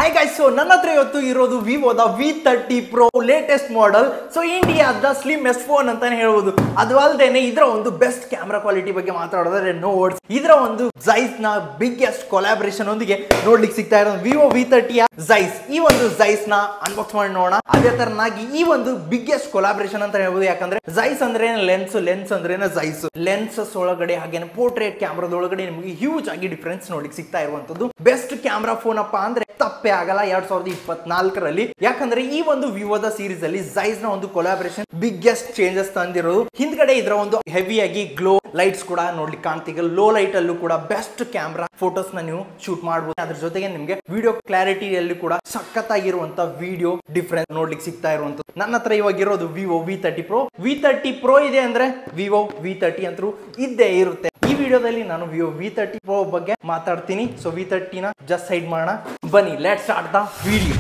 high guys so ನನ್ನ ಹತ್ರ ಇವತ್ತು ಇರೋದು ವಿವೋದ V thirty pro latest model so ಇಂಡಿಯಾದ ಸ್ಲಿಮೆಸ್ಟ್ ಫೋನ್ ಅಂತಾನೆ ಹೇಳ್ಬೋದು ಅದು ಅಲ್ಲದೆ ಇದರ ಒಂದು ಬೆಸ್ಟ್ ಕ್ಯಾಮ್ರಾ ಕ್ವಾಲಿಟಿ ಬಗ್ಗೆ ಮಾತಾಡೋದಾದ್ರೆ ನೋಡ್ಸ್ ಇದರ ಒಂದು ಜೈಸ್ ನ ಬಿಗ್ಗೆಸ್ಟ್ ಕೊಲಾಬರೇಷನ್ ಒಂದಿಗೆ ನೋಡ್ಲಿಕ್ಕೆ ಸಿಗ್ತಾ ಇರೋದು ವಿವೋ ವಿ ತರ್ಟಿಯ ಜೈಸ್ ಈ ಒಂದು ಜೈಸ್ ನ ಅನ್ಬಾಕ್ಸ್ ಮಾಡಿ ನೋಡೋಣ ಅದೇ ತರನಾಗಿ ಈ ಒಂದು ಬಿಗ್ಗೆಸ್ಟ್ ಕೊಲಾಬರೇಷನ್ ಅಂತ ಹೇಳ್ಬೋದು ಯಾಕಂದ್ರೆ ಜೈಸ್ ಅಂದ್ರೆ ಲೆನ್ಸ್ ಲೆನ್ಸ್ ಅಂದ್ರೆ ಜೈಸ್ ಲೆನ್ಸಸ್ ಒಳಗಡೆ ಹಾಗೇನೆ ಪೋರ್ಟ್ರೇಟ್ ಕ್ಯಾಮ್ರಾದೊಳಗಡೆ ನಿಮಗೆ ಹ್ಯೂಜ್ ಆಗಿ ಡಿಫ್ರೆನ್ಸ್ ನೋಡ್ಲಿಕ್ಕೆ ಸಿಗ್ತಾ ಇರುವಂತದ್ದು ಬೆಸ್ಟ್ ಕ್ಯಾಮ್ರಾ ಫೋನ್ ಅಪ್ಪ ಅಂದ್ರೆ ತಪ್ಪೇ ಆಗಲ್ಲ ಎರಡ್ ಸಾವಿರದ ಇಪ್ಪತ್ನಾಲ್ಕರಲ್ಲಿ ಯಾಕಂದ್ರೆ ಈ ಒಂದು ವಿವೋದ ಸೀರೀಸ್ ಅಲ್ಲಿ ಜೈಸ್ ನ ಒಂದು ಕೊಲಾಬರೇಷನ್ ಬಿಗ್ಗೆಸ್ಟ್ ಚೇಂಜಸ್ ತಂದಿರೋದು ಹಿಂದ್ಗಡೆ ಇದರ ಒಂದು ಹೆವಿಯಾಗಿ ಗ್ಲೋ ಲೈಟ್ಸ್ ಕೂಡ ನೋಡ್ಲಿಕ್ಕೆ ಕಾಣ್ತೀಗ ಲೋ ಲೈಟ್ ಅಲ್ಲೂ ಕೂಡ ಬೆಸ್ಟ್ ಕ್ಯಾಮ್ರಾ ಫೋಟೋಸ್ ನ ನೀವು ಶೂಟ್ ಮಾಡಬಹುದು ಅದ್ರ ಜೊತೆಗೆ ನಿಮ್ಗೆ ವಿಡಿಯೋ ಕ್ಲಾರಿಟಿಯಲ್ಲಿ ಕೂಡ ಸಖತ್ತಾಗಿರುವಂತ ವಿಡಿಯೋ ಡಿಫ್ರೆನ್ಸ್ ನೋಡ್ಲಿಕ್ಕೆ ಸಿಗ್ತಾ ಇರುವಂತದ್ದು ನನ್ನ ಹತ್ರ ಇವಾಗ ಇರೋದು Vivo V thirty pro V thirty pro ಇದೆ ಅಂದ್ರೆ ವಿವೋ ವಿ ತರ್ಟಿ ಅಂತೂ ಇದ್ದೇ ಇರುತ್ತೆ ಈ ವಿಡಿಯೋದಲ್ಲಿ ನಾನು ವಿವೋ ವಿ ತರ್ಟಿ ಪ್ರೋ ಬಗ್ಗೆ ಮಾತಾಡ್ತೀನಿ ಸೊ ವಿ ತರ್ಟಿನ ಜಸ್ಟ್ ಸೈಡ್ ಮಾಡೋಣ ಬನ್ನಿ let start the video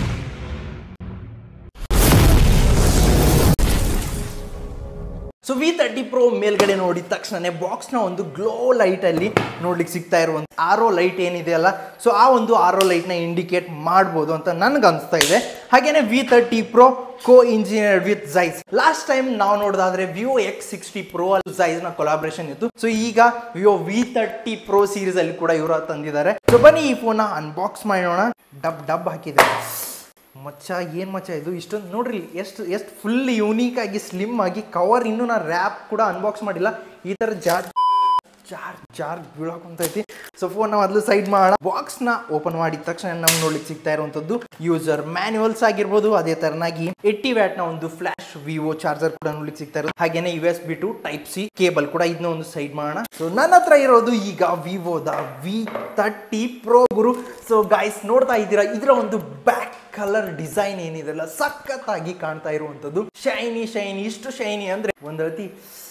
so V thirty pro ಮೇಲ್ಗಡೆ ನೋಡಿದ ತಕ್ಷಣ ಬಾಕ್ಸ್ ನ ಒಂದು ಗ್ಲೋ ಲೈಟ್ ಅಲ್ಲಿ ನೋಡ್ಲಿಕ್ಕೆ ಸಿಗ್ತಾ ಇರುವಂತ ಆರೋ ಲೈಟ್ ಏನಿದೆ ಅಲ್ಲ ಸೊ ಆ ಒಂದು ಆರೋ ಲೈಟ್ ನ ಇಂಡಿಕೇಟ್ ಮಾಡ್ಬೋದು ಅಂತ ನನ್ಗೆ ಅನಿಸ್ತಾ ಇದೆ ಹಾಗೇನೆ V thirty pro co engineer with Zeiss last time ನಾವು ನೋಡೋದಾದ್ರೆ ವಿವೋ ಎಕ್ಸ್ ಸಿಕ್ಸ್ಟಿ ಪ್ರೋ ಅಲ್ಲಿ ಜೈಸ್ ನ ಕೊಲಾಬ್ರೇಷನ್ ಇತ್ತು ಸೊ ಈಗ Vivo V thirty pro series ಅಲ್ಲಿ ಕೂಡ ಇವರು ತಂದಿದ್ದಾರೆ ಸೊ ಬನ್ನಿ ಈ ಫೋನ್ ಅನ್ಬಾಕ್ಸ್ ಮಾಡೋಣ ಡಬ್ ಡಬ್ ಹಾಕಿದೆ ಮಚ್ಚ ಏನು ಮಚ್ಚ ಇದು ಇಷ್ಟೊಂದು ನೋಡ್ರಿ ಎಷ್ಟು ಎಷ್ಟು ಫುಲ್ ಯೂನೀಕ್ ಆಗಿ ಸ್ಲಿಮ್ ಆಗಿ ಕವರ್ ಇನ್ನೂ ನಾ ರ್ಯಾಪ್ ಕೂಡ ಅನ್ಬಾಕ್ಸ್ ಮಾಡಿಲ್ಲ ಈ ಥರ ಜಾರ್ ಚಾರ್ಜ್ ಚಾರ್ಜ್ ಬೀಳಾಕೊಂತೈತಿ ಸೊ ಫೋನ್ ಮೊದಲು ಸೈಡ್ ಮಾಡೋಣ ಬಾಕ್ಸ್ ನ ಓಪನ್ ಮಾಡಿದ ತಕ್ಷಣ ನಮ್ಗೆ ನೋಡ್ಲಿಕ್ಕೆ ಸಿಗ್ತಾ ಇರುವಂತದ್ದು ಯೂಸರ್ ಮ್ಯಾನ್ಯುವಲ್ಸ್ ಆಗಿರ್ಬೋದು ಅದೇ ತರನಾಗಿ ಏಟಿ ವ್ಯಾಟ್ ನ ಒಂದು ಫ್ಲಾಶ್ ವಿವೋ ಚಾರ್ಜರ್ ಕೂಡ ನೋಡ್ಲಿಕ್ಕೆ ಸಿಗ್ತಾ ಇರೋದು ಹಾಗೇನೆ U S B to type C cable ಕೂಡ ಇದನ್ನ ಒಂದು ಸೈಡ್ ಮಾಡೋಣ ಸೊ ನನ್ನ ಹತ್ರ ಇರೋದು ಈಗ ವಿವೋದ ವಿ ತರ್ಟಿ ಪ್ರೋ ಗುರು ಸೊ ಗಾಯ್ಸ್ ನೋಡ್ತಾ ಇದ್ದೀರಾ ಇದರ ಒಂದು ಬ್ಯಾಕ್ ಕಲರ್ ಡಿಸೈನ್ ಏನಿದೆಲ್ಲ ಸಖತ್ತಾಗಿ ಕಾಣ್ತಾ ಇರುವಂತದ್ದು ಶೈನಿ ಶೈನಿ ಇಷ್ಟು ಶೈನಿ ಅಂದ್ರೆ ಒಂದು ರೀತಿ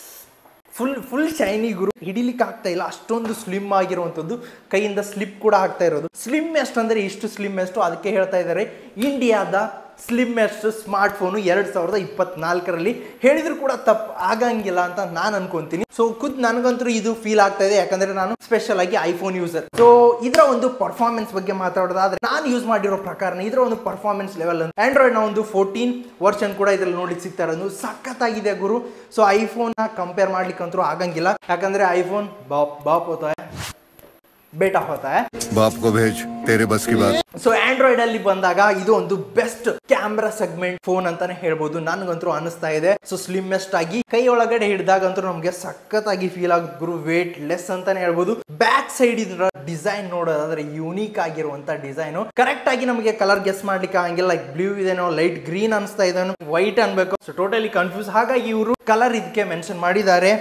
ಫುಲ್ ಫುಲ್ ಶೈನಿ ಗುರು ಹಿಡಿಲಿಕ್ಕೆ ಆಗ್ತಾ ಇಲ್ಲ ಅಷ್ಟೊಂದು ಸ್ಲಿಮ್ ಆಗಿರುವಂಥದ್ದು ಕೈಯಿಂದ ಸ್ಲಿಪ್ ಕೂಡ ಆಗ್ತಾ ಇರೋದು ಸ್ಲಿಮ್ ಎಷ್ಟು ಅಂದ್ರೆ ಇಷ್ಟು ಸ್ಲಿಮ್ ಎಷ್ಟು ಅದಕ್ಕೆ ಹೇಳ್ತಾ ಇದ್ದಾರೆ ಇಂಡಿಯಾದ ಸ್ಲಿಮ್ ಎಷ್ಟು ಸ್ಮಾರ್ಟ್ ಫೋನು ಎರಡ್ ಸಾವಿರದ ಇಪ್ಪತ್ನಾಲ್ಕರಲ್ಲಿ ಹೇಳಿದ್ರು ಕೂಡ ತಪ್ಪು ಆಗಂಗಿಲ್ಲ ಅಂತ ನಾನು ಅನ್ಕೊಂತೀನಿ ಸೊ ಖುದ್ ನನಗಂತೂ ಇದು ಫೀಲ್ ಆಗ್ತಾ ಇದೆ ಯಾಕಂದ್ರೆ ನಾನು ಸ್ಪೆಷಲ್ ಆಗಿ ಐಫೋನ್ ಯೂಸರ್ ಸೊ ಇದರ ಒಂದು ಪರ್ಫಾರ್ಮೆನ್ಸ್ ಬಗ್ಗೆ ಮಾತಾಡೋದಾದ್ರೆ ನಾನು ಯೂಸ್ ಮಾಡಿರೋ ಪ್ರಕಾರ ಇದರ ಒಂದು ಪರ್ಫಾರ್ಮೆನ್ಸ್ ಲೆವೆಲ್ ಆಂಡ್ರಾಯ್ಡ್ ನ ಒಂದು ಫೋರ್ಟೀನ್ ವರ್ಷನ್ ಕೂಡ ಇದ್ರಲ್ಲಿ ನೋಡ್ಲಿಕ್ಕೆ ಸಿಗ್ತಾ ಇರೋದು ಸಖತ್ತಾಗಿದೆ ಗುರು ಸೊ ಐಫೋನ್ ಕಂಪೇರ್ ಮಾಡ್ಲಿಕ್ಕೆ ಅಂತೂ ಆಗಂಗಿಲ್ಲ ಯಾಕಂದ್ರೆ ಐಫೋನ್ ಬಾಪ್ ಬಾಪ್ ಹೋತಾ है ಬೇಟಾ ಹೋತಾ है बाप को भेज तेरे बस की बात ಸೊ ಆಂಡ್ರಾಯ್ಡ್ ಅಲ್ಲಿ ಬಂದಾಗ ಇದು ಒಂದು ಬೆಸ್ಟ್ ಕ್ಯಾಮ್ರಾ ಸೆಗ್ಮೆಂಟ್ ಫೋನ್ ಅಂತಾನೆ ಹೇಳ್ಬೋದು ನನ್ಗಂತೂ ಅನಿಸ್ತಾ ಇದೆ ಸೊ ಸ್ಲಿಮ್ಮೆಸ್ಟ್ ಆಗಿ ಕೈ ಒಳಗಡೆ ಹಿಡಿದಾಗಂತೂ ನಮ್ಗೆ ಸಖತ್ತಾಗಿ ಫೀಲ್ ಆಗುತ್ತೆ ಗುರು ವೇಟ್ ಲೆಸ್ ಅಂತಾನೆ ಹೇಳ್ಬೋದು ಬ್ಯಾಕ್ ಸೈಡ್ ಇದ್ರ ಡಿಸೈನ್ ನೋಡೋದಾದ್ರೆ ಯೂನಿಕ್ ಆಗಿರುವಂತ ಡಿಸೈನ್ ಕರೆಕ್ಟ್ ಆಗಿ ನಮಗೆ ಕಲರ್ ಗೆಸ್ ಮಾಡ್ಲಿಕ್ಕೆ ಆಗಂಗಿಲ್ಲ ಲೈಕ್ ಬ್ಲೂ ಇದೇನೋ ಲೈಟ್ ಗ್ರೀನ್ ಅನಿಸ್ತಾ ಇದೇನೋ ವೈಟ್ ಅನ್ಬೇಕು ಸೊ ಟೋಟಲಿ ಕನ್ಫ್ಯೂಸ್ ಹಾಗಾಗಿ ಇವರು ಕಲರ್ ಇದಕ್ಕೆ ಮೆನ್ಷನ್ ಮಾಡಿದ್ದಾರೆ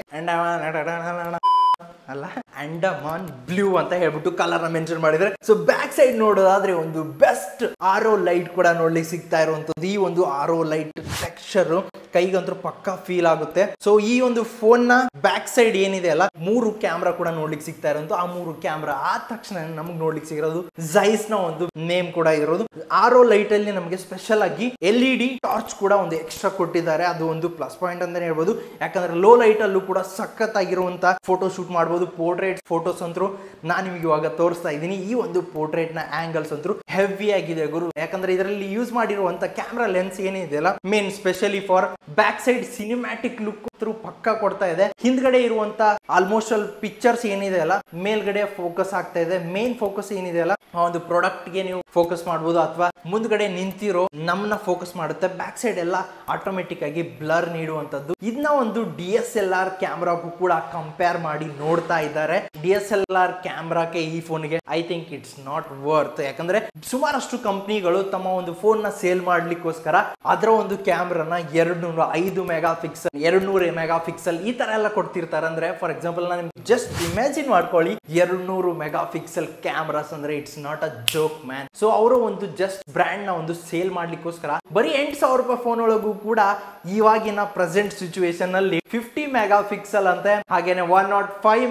ಅಂಡ್ ಅಲ್ಲ ಅಂಡಮಾನ್ ಬ್ಲೂ ಅಂತ ಹೇಳ್ಬಿಟ್ಟು ಕಲರ್ ನ ಮೆನ್ಷನ್ ಮಾಡಿದ್ರೆ ಸೊ ಬ್ಯಾಕ್ ಸೈಡ್ ನೋಡೋದಾದ್ರೆ ಒಂದು ಬೆಸ್ಟ್ ಆರೋ ಲೈಟ್ ಕೂಡ ನೋಡ್ಲಿಕ್ಕೆ ಸಿಗ್ತಾ ಇರುವಂತದ್ದು ಈ ಒಂದು ಆರೋ ಲೈಟ್ ಟೆಕ್ಸ್ಚರ್ ಕೈಗಂತೂ ಪಕ್ಕಾ ಫೀಲ್ ಆಗುತ್ತೆ ಸೊ ಈ ಒಂದು ಫೋನ್ ನ ಬ್ಯಾಕ್ ಸೈಡ್ ಏನಿದೆ ಅಲ್ಲ ಮೂರು ಕ್ಯಾಮ್ರಾ ಕೂಡ ನೋಡ್ಲಿಕ್ಕೆ ಸಿಗ್ತಾ ಇರೋದು ಆ ಮೂರು ಕ್ಯಾಮ್ರಾ ಆದ ತಕ್ಷಣ ನಮಗೆ ನೋಡ್ಲಿಕ್ಕೆ ಸಿಗಿರೋದು ಜೈಸ್ ನ ಒಂದು ನೇಮ್ ಕೂಡ ಇರೋದು ಆರೋ ಲೈಟ್ ಅಲ್ಲಿ ನಮಗೆ ಸ್ಪೆಷಲ್ ಆಗಿ ಎಲ್ ಇ ಡಿ ಟಾರ್ಚ್ ಕೂಡ ಒಂದು ಎಕ್ಸ್ಟ್ರಾ ಕೊಟ್ಟಿದ್ದಾರೆ ಅದು ಒಂದು ಪ್ಲಸ್ ಪಾಯಿಂಟ್ ಅಂತಾನೆ ಹೇಳ್ಬೋದು ಯಾಕಂದ್ರೆ ಲೋ ಲೈಟ್ ಅಲ್ಲೂ ಕೂಡ ಸಖತ್ತಾಗಿರುವಂತ ಫೋಟೋ ಶೂಟ್ ಮಾಡಬಹುದು ಪೋರ್ಟ್ರೇಟ್ ಫೋಟೋಸ್ ಅಂತೂ ನಾನು ನಿಮಗೆ ಇವಾಗ ತೋರಿಸ್ತಾ ಇದ್ದೀನಿ ಈ ಒಂದು ಪೋರ್ಟ್ರೇಟ್ ನ ಆಂಗಲ್ಸ್ ಅಂತೂ ಹೆವಿ ಆಗಿದೆ ಗುರು ಯಾಕಂದ್ರೆ ಇದರಲ್ಲಿ ಯೂಸ್ ಮಾಡಿರುವಂತ ಕ್ಯಾಮ್ರಾ ಲೆನ್ಸ್ ಏನಿದೆಯಲ್ಲ main specially for back side cinematic look ಅಂತೂ ಪಕ್ಕ ಕೊಡ್ತಾ ಇದೆ ಹಿಂದ್ಗಡೆ ಇರುವಂತ ಆಲ್ಮೋಸ್ಟ್ ಆಲ್ ಪಿಕ್ಚರ್ಸ್ ಏನಿದೆ ಅಲ್ಲ ಮೇಲ್ಗಡೆ ಫೋಕಸ್ ಆಗ್ತಾ ಇದೆ ಮೇನ್ ಫೋಕಸ್ ಏನಿದೆ ಅಲ್ಲ ಆ ಒಂದು ಪ್ರಾಡಕ್ಟ್ ಗೆ ನೀವು ಫೋಕಸ್ ಮಾಡಬಹುದು ಅಥವಾ ಮುಂದ್ಗಡೆ ನಿಂತಿರೋ ನಮ್ನ ಫೋಕಸ್ ಮಾಡುತ್ತೆ ಬ್ಯಾಕ್ ಸೈಡ್ ಎಲ್ಲ ಆಟೋಮೆಟಿಕ್ ಆಗಿ ಬ್ಲರ್ ನೀಡುವಂತದ್ದು ಇದನ್ನ ಒಂದು ಡಿ ಎಸ್ ಎಲ್ ಆರ್ ಕ್ಯಾಮ್ರಾಗೂ ಕೂಡ ಕಂಪೇರ್ ಮಾಡಿ ನೋಡ್ತಾ ಇದ್ದಾರೆ ಡಿ ಎಸ್ ಎಲ್ ಆರ್ ಕ್ಯಾಮ್ರಾಕ್ಕೆ ಈ ಫೋನ್ಗೆ I think it's not worth ಯಾಕಂದ್ರೆ ಸುಮಾರಷ್ಟು ಕಂಪ್ನಿಗಳು ತಮ್ಮ ಒಂದು ಫೋನ್ ನ ಸೇಲ್ ಮಾಡ್ಲಿಕ್ಕೋಸ್ಕರ ಅದರ ಒಂದು ಕ್ಯಾಮ್ರಾನ ಎರಡ್ ನೂರ ಐದು ಮೆಗಾ ಪಿಕ್ಸಲ್ ಎರಡ್ ನೂರ ಮೆಗಾ ಪಿಕ್ಸಲ್ ಈ ತರ ಎಲ್ಲ ಕೊಡ್ತಿರ್ತಾರೆ ಅಂದ್ರೆ ಫಾರ್ ಎಕ್ಸಾಂಪಲ್ ನಾನು ಜಸ್ಟ್ ಇಮ್ಯಾಜಿನ್ ಮಾಡ್ಕೊಳ್ಳಿ ಎರಡ್ ನೂರು ಮೆಗಾ ಪಿಕ್ಸೆಲ್ ಕ್ಯಾಮ್ರಾಸ್ ಅಂದ್ರೆ it's not a joke man so ಅವರು ಒಂದು ಜಸ್ಟ್ ಬ್ರ್ಯಾಂಡ್ ನ ಒಂದು ಸೇಲ್ ಮಾಡ್ಲಿಕ್ಕೋಸ್ಕರ ಬರೀ ಎಂಟು ಸಾವಿರ ರೂಪಾಯಿ ಫೋನ್ ಒಳಗೂ ಕೂಡ ಇವಾಗಿನ ಪ್ರೆಸೆಂಟ್ ಸಿಚುವೇಶನ್ ಅಲ್ಲಿ ಫಿಫ್ಟಿ ಮೆಗಾ ಪಿಕ್ಸೆಲ್ ಅಂತೆ ಹಾಗೇನೆ one nought five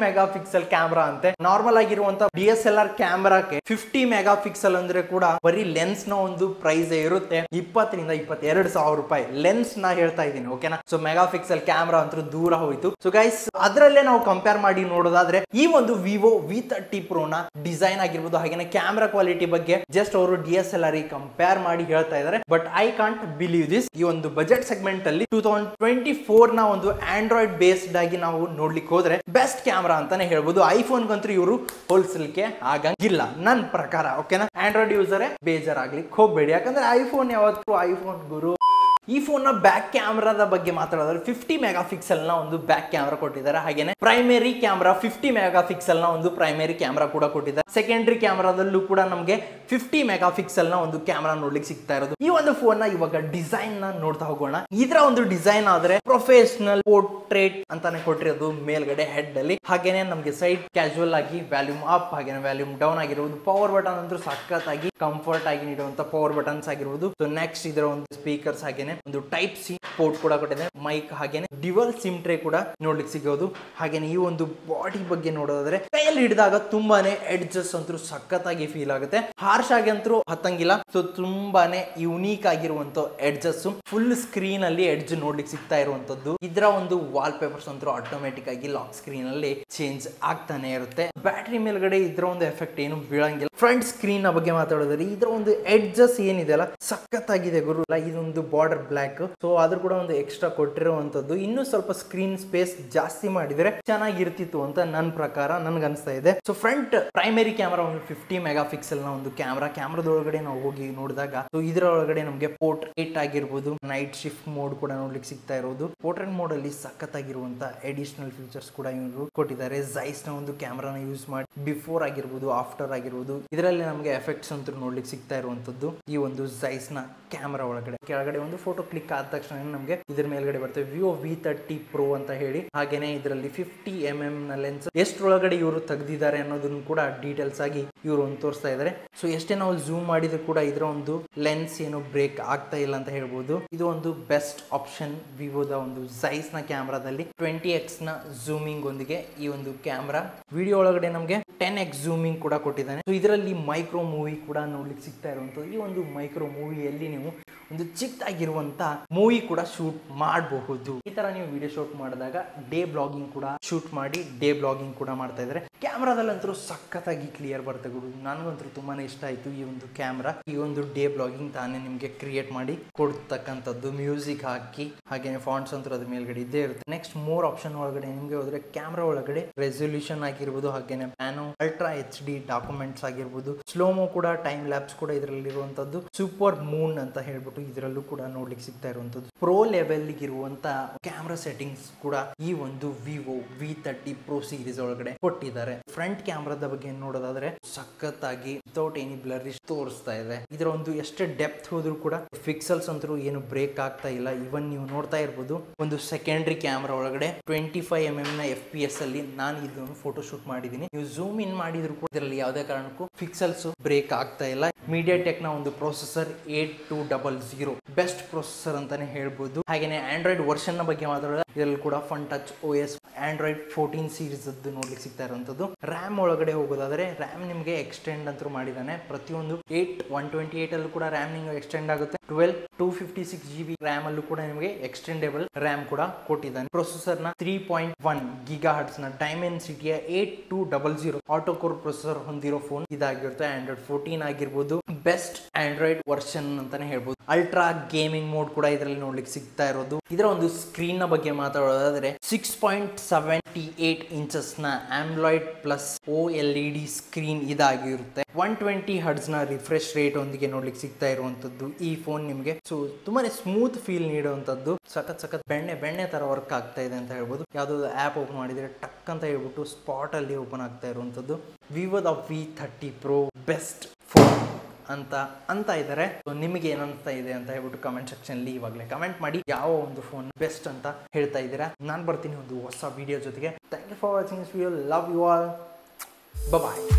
mega pixel camera ಅಂತೆ ನಾರ್ಮಲ್ ಆಗಿರುವಂತ ಡಿ ಎಸ್ ಎಲ್ ಆರ್ ಕ್ಯಾಮ್ರಾಕ್ಕೆ ಫಿಫ್ಟಿ ಮೆಗಾ ಪಿಕ್ಸೆಲ್ ಅಂದ್ರೆ ಕೂಡ ಬರೀ ಲೆನ್ಸ್ ನ ಒಂದು ಪ್ರೈಸ್ ಇರುತ್ತೆ ಇಪ್ಪತ್ತರಿಂದ ಇಪ್ಪತ್ತೆರಡು ಸಾವಿರ ರೂಪಾಯಿ ಲೆನ್ಸ್ ನ ಹೇಳ್ತಾ ಇದ್ದೀನಿ ಓಕೆನಾ ಸೊ ಮೆಗಾ ಪಿಕ್ಸೆಲ್ ಕ್ಯಾಮ್ರಾ ಅಂತೂ ದೂರ ಹೋಯ್ತು ಸೊ ಗೈಸ್ ಅದರಲ್ಲೇ ನಾವು ಕಂಪೇರ್ ಮಾಡಿ ನೋಡೋದಾದ್ರೆ ಈ ಒಂದು ವಿವೋ ವಿ ತರ್ಟಿ ಪ್ರೋನ ಡಿಸೈನ್ ಆಗಿರ್ಬೋದು ಹಾಗೇನೆ ಕ್ಯಾಮ್ರಾ ಕ್ವಾಲಿಟಿ ಬಗ್ಗೆ ಜಸ್ಟ್ ಅವರು D S L R compare ಮಾಡಿ ಹೇಳ್ತಾ ಇದ್ದಾರೆ but I can't believe this ಈ ಒಂದು ಬಜೆಟ್ ಸೆಗ್ಮೆಂಟ್ ಅಲ್ಲಿ ಟೂ ತೌಸಂಡ್ ಟ್ವೆಂಟಿ ಫೋರ್ ನ ಒಂದು ಆಂಡ್ರಾಯ್ಡ್ ಬೇಸ್ಡ್ ಆಗಿ ನಾವು ನೋಡ್ಲಿಕ್ಕೆ ಹೋದ್ರೆ ಬೆಸ್ಟ್ ಕ್ಯಾಮ್ರಾ ಅಂತಾನೆ ಹೇಳ್ಬೋದು ಐಫೋನ್ ಗಂತೂ ಇವರು ಹೋಲ್ಸಲಿಕ್ಕೆ ಆಗಂಗಿಲ್ಲ ನನ್ನ ಪ್ರಕಾರ ಓಕೆನಾ ಆಂಡ್ರಾಯ್ಡ್ ಯೂಸರೇ ಬೇಜಾರಾಗ್ಲಿಕ್ಕೆ ಹೋಗ್ಬೇಡಿ ಯಾಕಂದ್ರೆ ಐಫೋನ್ ಯಾವತ್ತು ಐಫೋನ್ ಗುರು ಈ ಫೋನ್ ನ ಬ್ಯಾಕ್ ಕ್ಯಾಮ್ರಾದ ಬಗ್ಗೆ ಮಾತಾಡೋದ್ರೆ ಫಿಫ್ಟಿ ಮೆಗಾ ಪಿಕ್ಸೆಲ್ ನ ಒಂದು ಬ್ಯಾಕ್ ಕ್ಯಾಮ್ರಾ ಕೊಟ್ಟಿದ್ದಾರೆ ಹಾಗೇನೆ primary camera fifty mega pixel ನ ಒಂದು ಪ್ರೈಮರಿ ಕ್ಯಾಮ್ರಾ ಕೂಡ ಕೊಟ್ಟಿದ್ದಾರೆ ಸೆಕೆಂಡರಿ ಕ್ಯಾಮ್ರಾದಲ್ಲೂ ಕೂಡ ನಮಗೆ ಫಿಫ್ಟಿ ಮೆಗಾ ಪಿಕ್ಸೆಲ್ ನ ಒಂದು ಕ್ಯಾಮ್ರಾ ನೋಡ್ಲಿಕ್ಕೆ ಸಿಗ್ತಾ ಇರೋದು ಈ ಒಂದು ಫೋನ್ ನ ಇವಾಗ ಡಿಸೈನ್ ನ ನೋಡ್ತಾ ಹೋಗೋಣ ಇದರ ಒಂದು ಡಿಸೈನ್ ಆದ್ರೆ ಪ್ರೊಫೆಷನಲ್ ಪೋರ್ಟ್ರೇಟ್ ಅಂತಾನೆ ಕೊಟ್ಟಿರೋದು ಮೇಲ್ಗಡೆ ಹೆಡ್ ಅಲ್ಲಿ ಹಾಗೇನೆ ನಮಗೆ ಸೈಡ್ ಕ್ಯಾಶುವಲ್ ಆಗಿ ವ್ಯಾಲ್ಯೂಮ್ ಅಪ್ ಹಾಗೇನೆ ವ್ಯಾಲ್ಯೂಮ್ ಡೌನ್ ಆಗಿರ್ಬೋದು ಪವರ್ ಬಟನ್ ಅಂತೂ ಸಖತ್ತಾಗಿ ಕಂಫರ್ಟ್ ಆಗಿ ನೀಡುವಂತ ಪವರ್ ಬಟನ್ಸ್ ಆಗಿರ್ಬೋದು ಸೊ ನೆಕ್ಸ್ಟ್ ಇದರ ಒಂದು ಸ್ಪೀಕರ್ಸ್ ಹಾಗೇನೆ ಒಂದು ಟೈಪ್ ಸಿ ಪೋರ್ಟ್ ಕೂಡ ಕೊಟ್ಟಿದೆ ಮೈಕ್ ಹಾಗೇನೆ ಡಿವಲ್ ಸಿಮ್ ಟ್ರೇ ಕೂಡ ನೋಡ್ಲಿಕ್ಕೆ ಸಿಗೋದು ಹಾಗೇನೆ ಈ ಒಂದು ಬಾಡಿ ಬಗ್ಗೆ ನೋಡೋದಾದ್ರೆ ಕೈಯಲ್ಲಿ ಹಿಡಿದಾಗ ತುಂಬಾನೇ ಎಡ್ಜಸ್ ಅಂತೂ ಸಖತ್ತಾಗಿ ಫೀಲ್ ಆಗುತ್ತೆ ಹಾರ್ಶ್ ಆಗಿ ಅಂತೂ ಹತ್ತಂಗಿಲ್ಲ ಸೊ ತುಂಬಾನೇ ಯುನೀಕ್ ಆಗಿರುವಂತ ಎಡ್ಜಸ್ ಫುಲ್ ಸ್ಕ್ರೀನ್ ಅಲ್ಲಿ ಎಡ್ಜ್ ನೋಡ್ಲಿಕ್ಕೆ ಸಿಗ್ತಾ ಇರುವಂತದ್ದು ಇದರ ಒಂದು ವಾಲ್ ಪೇಪರ್ಸ್ ಅಂತೂ ಆಟೋಮೆಟಿಕ್ ಆಗಿ ಲಾಕ್ ಸ್ಕ್ರೀನ್ ಅಲ್ಲಿ ಚೇಂಜ್ ಆಗ್ತಾನೆ ಇರುತ್ತೆ ಬ್ಯಾಟ್ರಿ ಮೇಲ್ಗಡೆ ಇದರ ಒಂದು ಎಫೆಕ್ಟ್ ಏನು ಬೀಳಂಗಿಲ್ಲ ಫ್ರಂಟ್ ಸ್ಕ್ರೀನ್ ಬಗ್ಗೆ ಮಾತಾಡೋದ್ರೆ ಇದರ ಒಂದು ಎಡ್ಜಸ್ ಏನಿದೆ ಅಲ್ಲ ಸಖತ್ತಾಗಿದೆ ಗುರು ಇದೊಂದು ಬಾರ್ಡರ್ ಬ್ಲ್ಯಾಕ್ ಸೊ ಅದ್ರ ಕೂಡ ಒಂದು ಎಕ್ಸ್ಟ್ರಾ ಕೊಟ್ಟಿರುವಂತದ್ದು ಇನ್ನೂ ಸ್ವಲ್ಪ ಸ್ಕ್ರೀನ್ ಸ್ಪೇಸ್ ಜಾಸ್ತಿ ಮಾಡಿದ್ರೆ ಚೆನ್ನಾಗಿರ್ತಿತ್ತು ಅಂತ ನನ್ನ ಪ್ರಕಾರ ನನ್ಗೆ ಅನಿಸ್ತಾ ಇದೆ ಸೊ ಫ್ರಂಟ್ ಪ್ರೈಮರಿ ಕ್ಯಾಮ್ರಾ ಒಂದು ಫಿಫ್ಟಿ ಮೆಗಾ ಪಿಕ್ಸೆಲ್ ನ ಒಂದು ಕ್ಯಾಮ್ರಾ ಕ್ಯಾಮ್ರಾದೊಳಗಡೆ ನಾವು ಹೋಗಿ ನೋಡಿದಾಗ ಸೊ ಇದರ ಒಳಗಡೆ ನಮಗೆ ಪೋರ್ಟ್ರೇಟ್ ಆಗಿರ್ಬೋದು ನೈಟ್ ಶಿಫ್ಟ್ ಮೋಡ್ ಕೂಡ ನೋಡ್ಲಿಕ್ಕೆ ಸಿಗ್ತಾ ಇರೋದು ಪೋರ್ಟ್ರೇಟ್ ಮೋಡ್ ಅಲ್ಲಿ ಸಖತ್ತಾಗಿರುವಂತ ಎಡಿಷನಲ್ ಫೀಚರ್ಸ್ ಕೂಡ ಇವರು ಕೊಟ್ಟಿದ್ದಾರೆ ಜೈಸ್ ನ ಒಂದು ಕ್ಯಾಮ್ರಾನ ಯೂಸ್ ಮಾಡಿ ಬಿಫೋರ್ ಆಗಿರ್ಬೋದು ಆಫ್ಟರ್ ಆಗಿರ್ಬೋದು ಇದರಲ್ಲಿ ನಮಗೆ ಎಫೆಕ್ಟ್ಸ್ ಅಂತೂ ನೋಡ್ಲಿಕ್ಕೆ ಸಿಗ್ತಾ ಇರುವಂತದ್ದು ಈ ಒಂದು ಜೈಸ್ ನ ಕ್ಯಾಮ್ರಾ ಒಳಗಡೆ ಕೆಳಗಡೆ ಒಂದು ಫೋಟೋ ಕ್ಲಿಕ್ ಆದ ತಕ್ಷಣ ನಮಗೆ ಇದ್ರ ಮೇಲ್ಗಡೆ ಬರ್ತವೆ ವಿವೋ ವಿ ತರ್ಟಿ ಪ್ರೋ ಅಂತ ಹೇಳಿ ಹಾಗೇನೆ ಇದರಲ್ಲಿ ಫಿಫ್ಟಿ ಎಂ ಎಂ ನ ಲೆನ್ಸ್ ಎಷ್ಟರೊಳಗಡೆ ಇವರು ತೆಗ್ದಿದ್ದಾರೆ ಅನ್ನೋದನ್ನು ಕೂಡ ಡೀಟೇಲ್ಸ್ ಆಗಿ ಇವರು ಒಂದು ತೋರಿಸ್ತಾ ಇದ್ದಾರೆ ಸೊ ಎಷ್ಟೇ ನಾವು ಝೂಮ್ ಮಾಡಿದ್ರು ಕೂಡ ಇದರ ಒಂದು ಲೆನ್ಸ್ ಏನು ಬ್ರೇಕ್ ಆಗ್ತಾ ಇಲ್ಲ ಅಂತ ಹೇಳ್ಬೋದು ಇದು ಒಂದು ಬೆಸ್ಟ್ ಆಪ್ಷನ್ ವಿವೋದ ಒಂದು ಸೈಸ್ ನ ಕ್ಯಾಮ್ರಾದಲ್ಲಿ ಟ್ವೆಂಟಿ ಎಕ್ಸ್ ನ ಝೂಮಿಂಗ್ ಒಂದಿಗೆ ಈ ಒಂದು ಕ್ಯಾಮ್ರಾ ವಿಡಿಯೋ ಒಳಗಡೆ ನಮಗೆ ಟೆನ್ ಎಕ್ಸ್ ಝೂಮಿಂಗ್ ಕೂಡ ಕೊಟ್ಟಿದ್ದಾನೆ ಸೊ ಇದರಲ್ಲಿ ಮೈಕ್ರೋ ಮೂವಿ ಕೂಡ ನೋಡ್ಲಿಕ್ಕೆ ಸಿಗ್ತಾ ಇರುವಂಥದ್ದು ಈ ಒಂದು ಮೈಕ್ರೋ ಮೂವಿಯಲ್ಲಿ ನೀವು ಒಂದು ಚಿಕ್ಕದಾಗಿರುವಂತ ಮೂವಿ ಕೂಡ ಶೂಟ್ ಮಾಡಬಹುದು ಈ ತರ ನೀವು ವಿಡಿಯೋ ಶೂಟ್ ಮಾಡಿದಾಗ ಡೇ ಬ್ಲಾಗಿಂಗ್ ಕೂಡ ಶೂಟ್ ಮಾಡಿ ಡೇ ಬ್ಲಾಗಿಂಗ್ ಕೂಡ ಮಾಡ್ತಾ ಇದ್ದಾರೆ ಕ್ಯಾಮ್ರಾದಲ್ಲಂತೂ ಸಖತ್ತಾಗಿ ಕ್ಲಿಯರ್ ಬರುತ್ತೆ ಗುರು ನನಗಂತೂ ತುಂಬಾನೇ ಇಷ್ಟ ಆಯ್ತು ಈ ಒಂದು ಕ್ಯಾಮ್ರಾ ಈ ಒಂದು ಡೇ ಬ್ಲಾಗಿಂಗ್ ತಾನೇ ನಿಮಗೆ ಕ್ರಿಯೇಟ್ ಮಾಡಿ ಕೊಡ್ತಕ್ಕಂಥದ್ದು ಮ್ಯೂಸಿಕ್ ಹಾಕಿ ಹಾಗೇನೆ ಫಾಂಟ್ಸ್ ಅಂತೂ ಅದ್ರ ಮೇಲ್ಗಡೆ ಇದ್ದೇ ಇರುತ್ತೆ ನೆಕ್ಸ್ಟ್ ಮೂರ್ ಆಪ್ಷನ್ ಒಳಗಡೆ ನಿಮಗೆ ಹೋದ್ರೆ ಕ್ಯಾಮ್ರಾ ಒಳಗಡೆ ರೆಸೊಲ್ಯೂಷನ್ ಆಗಿರ್ಬೋದು ಹಾಗೇನೆ pano ultra H D documents ಆಗಿರ್ಬೋದು ಸ್ಲೋಮೋ ಕೂಡ ಟೈಮ್ ಲ್ಯಾಬ್ಸ್ ಕೂಡ ಇದರಲ್ಲಿ ಇರುವಂತದ್ದು ಸೂಪರ್ ಮೂನ್ ಅಂತ ಹೇಳ್ಬಿಟ್ಟು ಇದರಲ್ಲೂ ಕೂಡ ನೋಡ್ಲಿಕ್ಕೆ ಸಿಗ್ತಾ ಇರುವಂತದ್ದು ಪ್ರೋ ಲೆವೆಲ್ ಇರುವಂತ ಕ್ಯಾಮ್ರಾ ಸೆಟ್ಟಿಂಗ್ಸ್ ಕೂಡ ಈ ಒಂದು Vivo V thirty pro series ಒಳಗಡೆ ಕೊಟ್ಟಿದ್ದಾರೆ ಫ್ರಂಟ್ ಕ್ಯಾಮ್ರಾದ ಬಗ್ಗೆ ನೋಡೋದಾದ್ರೆ ಸಖತ್ತಾಗಿ ವಿತೌಟ್ ಎನಿ ಬ್ಲರಿಶ್ ತೋರಿಸ್ತಾ ಇದೆ ಇದರ ಒಂದು ಎಷ್ಟೇ ಡೆಪ್ತ್ ಹೋದ್ರು ಕೂಡ ಫಿಕ್ಸಲ್ಸ್ ಅಂತೂ ಏನು ಬ್ರೇಕ್ ಆಗ್ತಾ ಇಲ್ಲ ಇವನ್ ನೀವು ನೋಡ್ತಾ ಇರ್ಬೋದು ಒಂದು ಸೆಕೆಂಡ್ರಿ ಕ್ಯಾಮ್ರಾ ಒಳಗಡೆ ಟ್ವೆಂಟಿ ಫೈವ್ ಎಂ ಎಂ ನ ಎಫ್ ಪಿ ಎಸ್ ಅಲ್ಲಿ ನಾನು ಇದನ್ನು ಫೋಟೋ ಶೂಟ್ ಮಾಡಿದ್ದೀನಿ ನೀವು ಝೂಮ್ ಇನ್ ಮಾಡಿದ್ರು ಕೂಡ ಇದರಲ್ಲಿ ಯಾವುದೇ ಕಾರಣಕ್ಕೂ ಫಿಕ್ಸಲ್ಸ್ ಬ್ರೇಕ್ ಆಗ್ತಾ ಇಲ್ಲ ಮೀಡಿಯಾ ಟೆಕ್ ನ ಒಂದು processor eight two double zero best processor ಅಂತಾನೆ ಹೇಳ್ಬೋದು ಹಾಗೇನೆ ಆಂಡ್ರಾಯ್ಡ್ ವರ್ಷನ್ ನ ಬಗ್ಗೆ ಮಾತಾಡೋದು ಇದರಲ್ಲಿ ಕೂಡ Funtouch O S Android fourteen series ಅದ್ದು ನೋಡ್ಲಿಕ್ಕೆ ಸಿಗ್ತಾ ಇರುವಂತದ್ದು ರ್ಯಾಮ್ ಒಳಗಡೆ ಹೋಗೋದಾದ್ರೆ ರ್ಯಾಮ್ ನಿಮಗೆ ಎಕ್ಸ್ಟೆಂಡ್ ಅಂತೂ ಮಾಡಿದಾನೆ ಪ್ರತಿಯೊಂದು ಏಟ್ ಒನ್ ಟ್ವೆಂಟಿ ಏಟ್ ಅಲ್ಲೂ ಕೂಡ ರ್ಯಾಮ್ ನಿಮಗೆ ಎಕ್ಸ್ಟೆಂಡ್ ಆಗುತ್ತೆ twelve two fifty six G B RAM ಅಲ್ಲೂ ಕೂಡ ನಿಮಗೆ ಎಕ್ಸ್ಟೆಂಡೇಬಲ್ ರ್ಯಾಮ್ ಕೂಡ ಕೊಟ್ಟಿದ್ದಾನೆ ಪ್ರೊಸೆಸರ್ ನ three point one gigahertz ನ ಡೈಮೆನ್ ಸಿಟಿಯ eight two double zero octa core processor ಹೊಂದಿರೋ ಫೋನ್ ಇದಾಗಿರುತ್ತೆ ಆಂಡ್ರಾಯ್ಡ್ ಫೋರ್ಟೀನ್ ಆಗಿರ್ಬೋದು ಬೆಸ್ಟ್ ಆಂಡ್ರಾಯ್ಡ್ ವರ್ಷನ್ ಅಂತಾನೆ ಹೇಳ್ಬೋದು ಅಲ್ಟ್ರಾ ಗೇಮಿಂಗ್ ಮೋಡ್ ಕೂಡ ಇದರಲ್ಲಿ ನೋಡ್ಲಿಕ್ಕೆ ಸಿಗ್ತಾ ಇರೋದು ಇದರ ಒಂದು ಸ್ಕ್ರೀನ್ ನ ಬಗ್ಗೆ ಮಾತಾಡೋದಾದ್ರೆ six point seventy eight inches ನ Android plus O L E D screen ಇದಾಗಿರುತ್ತೆ ಒನ್ ಟ್ವೆಂಟಿ ಹರ್ಡ್ಸ್ ನ ರಿಫ್ರೆಶ್ ರೇಟ್ ಒಂದಿಗೆ ನೋಡ್ಲಿಕ್ಕೆ ಸಿಗ್ತಾ ಇರುವಂತದ್ದು ಈ ಫೋನ್ ನಿಮಗೆ ಸೊ ತುಂಬಾನೇ ಸ್ಮೂತ್ ಫೀಲ್ ನೀಡುವಂತದ್ದು ಸಖತ್ ಸಖತ್ ಬೆಣ್ಣೆ ಬೆಣ್ಣೆ ತರ ವರ್ಕ್ ಆಗ್ತಾ ಇದೆ ಅಂತ ಹೇಳ್ಬೋದು ಯಾವ್ದಾದ್ರು ಆ್ಯಪ್ ಓಪನ್ ಮಾಡಿದ್ರೆ ಟಕ್ ಅಂತ ಹೇಳ್ಬಿಟ್ಟು ಸ್ಪಾಟ್ ಅಲ್ಲಿ ಓಪನ್ ಆಗ್ತಾ ಇರುವಂತದ್ದು ವಿವೋದ V thirty pro best phone ಅಂತ ಅಂತ ಇದ್ದಾರೆ ಸೊ ನಿಮಗೆ ಏನು ಅನಿಸ್ತಾ ಇದೆ ಅಂತ ಹೇಳ್ಬಿಟ್ಟು ಕಮೆಂಟ್ ಸೆಕ್ಷನ್ಲಿ ಇವಾಗಲೇ ಕಮೆಂಟ್ ಮಾಡಿ ಯಾವ ಒಂದು ಫೋನ್ ಬೆಸ್ಟ್ ಅಂತ ಹೇಳ್ತಾ ಇದ್ದೀರಾ ನಾನು ಬರ್ತೀನಿ ಒಂದು ಹೊಸ ವಿಡಿಯೋ ಜೊತೆಗೆ thank you for watching this video love you all bye